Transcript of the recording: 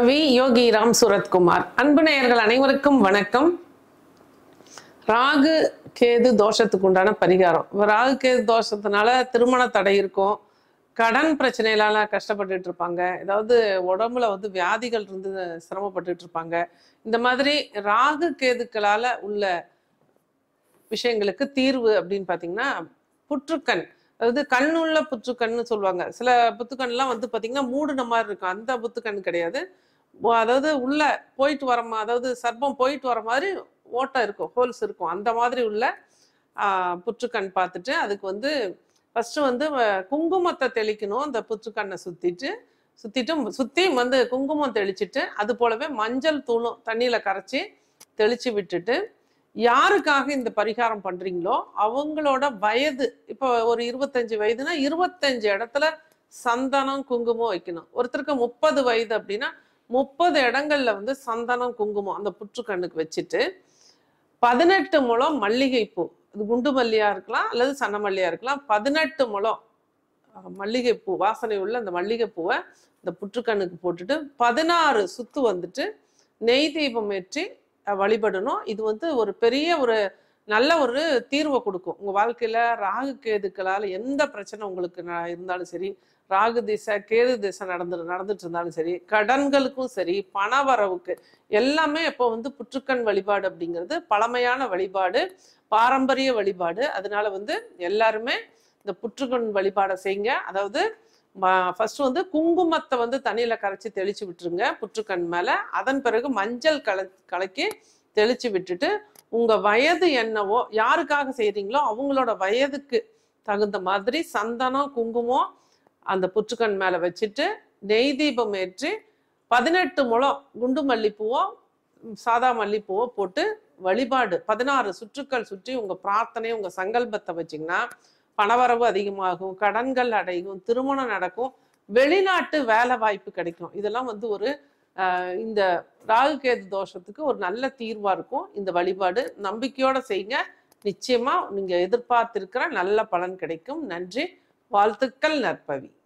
நற்பவி யோகி ராம் சூரத்குமார் அன்பு நேயர்கள் அனைவருக்கும் வணக்கம் ராகு கேது தோஷத்துக்கு உண்டான பரிகாரம் இப்ப ராகு கேது தோஷத்தினால திருமண தடை இருக்கும் கடன் பிரச்சனையிலால கஷ்டப்பட்டுட்டு இருப்பாங்க ஏதாவது உடம்புல வந்து வியாதிகள் இருந்து சிரமப்பட்டுட்டு இருப்பாங்க இந்த மாதிரி ராகு கேதுக்களால உள்ள விஷயங்களுக்கு தீர்வு அப்படின்னு பார்த்தீங்கன்னா புற்றுக்கண் அதாவது கண்ணுள்ள புற்றுக்கண்னு சொல்லுவாங்க சில புத்துக்கண்லாம் வந்து பார்த்தீங்கன்னா மூடின மாதிரி இருக்கும் அந்த புத்துக்கண் கிடையாது உ- அதாவது உள்ள போயிட்டு வர மா அதாவது சர்ப்பம் போயிட்டு வர மாதிரி ஓட்டை இருக்கும் ஹோல்ஸ் இருக்கும் அந்த மாதிரி உள்ள ஆஹ், புற்றுக்கண் பார்த்துட்டு அதுக்கு வந்து ஃபர்ஸ்ட் வந்து வ- குங்குமத்தை தெளிக்கணும் அந்த புற்றுக்கண்ணை சுத்திட்டு சுத்திட்டு சுத்தி வந்து குங்குமம் தெளிச்சிட்டு அது போலவே மஞ்சள் தூளும் தண்ணியில கரைச்சி தெளிச்சு விட்டுட்டு யாருக்காக இந்த பரிகாரம் பண்றீங்களோ அவங்களோட வயது இப்போ ஒரு இருபத்தஞ்சு வயதுனா இருபத்தஞ்சு இடத்துல சந்தனம் குங்குமம் வைக்கணும் ஒருத்தருக்கு முப்பது வயது அப்படின்னா முப்பது இடங்கள்ல வந்து சந்தனம் குங்குமம் அந்த புற்றுக்கண்ணுக்கு வச்சுட்டு பதினெட்டு முழம் மல்லிகைப்பூ அது குண்டு மல்லியா இருக்கலாம் அல்லது சன்ன மல்லியா இருக்கலாம் பதினெட்டு முழம் அஹ், மல்லிகைப்பூ வாசனை உள்ள அந்த மல்லிகைப்பூவை இந்த புற்றுக்கண்ணுக்கு போட்டுட்டு பதினாறு சுத்து வந்துட்டு நெய் தீபம் ஏற்றி அஹ், வழிபடணும் இது வந்து ஒரு பெரிய ஒரு நல்ல ஒரு தீர்வை கொடுக்கும் உங்க வாழ்க்கையில ராகு கேதுக்களால எந்த பிரச்சனை உங்களுக்கு ந- இருந்தாலும் சரி ராகு திசை கேது திசை நடந்து நடந்துட்டு இருந்தாலும் சரி கடன்களுக்கும் சரி பணவரவுக்கு எல்லாமே இப்போ வந்து புற்றுக்கண் வழிபாடு அப்படிங்கிறது பழமையான வழிபாடு பாரம்பரிய வழிபாடு அதனால வந்து எல்லாருமே இந்த புற்றுக்கண் வழிபாடை செய்யுங்க அதாவது ஃபர்ஸ்ட் வந்து குங்குமத்தை வந்து தண்ணியில கரைச்சி தெளிச்சு விட்டுருங்க புற்றுக்கண் மேல அதன் பிறகு மஞ்சள் கல கலக்கி தெளிச்சு விட்டுட்டு உங்க வயது என்னவோ யாருக்காக செய்றீங்களோ அவங்களோட வயதுக்கு தகுந்த மாதிரி சந்தனம் குங்குமம் அந்த புற்றுக்கண் மேல வச்சுட்டு நெய் தீபம் ஏற்றி பதினெட்டு முழம் குண்டு மல்லிப்பூவோ ம், சாதா மல்லிப்பூவோ போட்டு வழிபாடு பதினாறு சுற்றுக்கள் சுற்றி உங்க பிரார்த்தனை உங்க சங்கல்பத்தை வச்சீங்கன்னா பணவரவு அதிகமாகும் கடன்கள் அடையும் திருமணம் நடக்கும் வெளிநாட்டு வேலை வாய்ப்பு கிடைக்கும் இதெல்லாம் வந்து ஒரு ஆஹ், இந்த ராகு கேது தோஷத்துக்கு ஒரு நல்ல தீர்வா இருக்கும் இந்த வழிபாடு நம்பிக்கையோட செய்யுங்க நிச்சயமா நீங்க எதிர்பார்த்திருக்கிற நல்ல பலன் கிடைக்கும் நன்றி வாழ்த்துக்கள் நற்பவி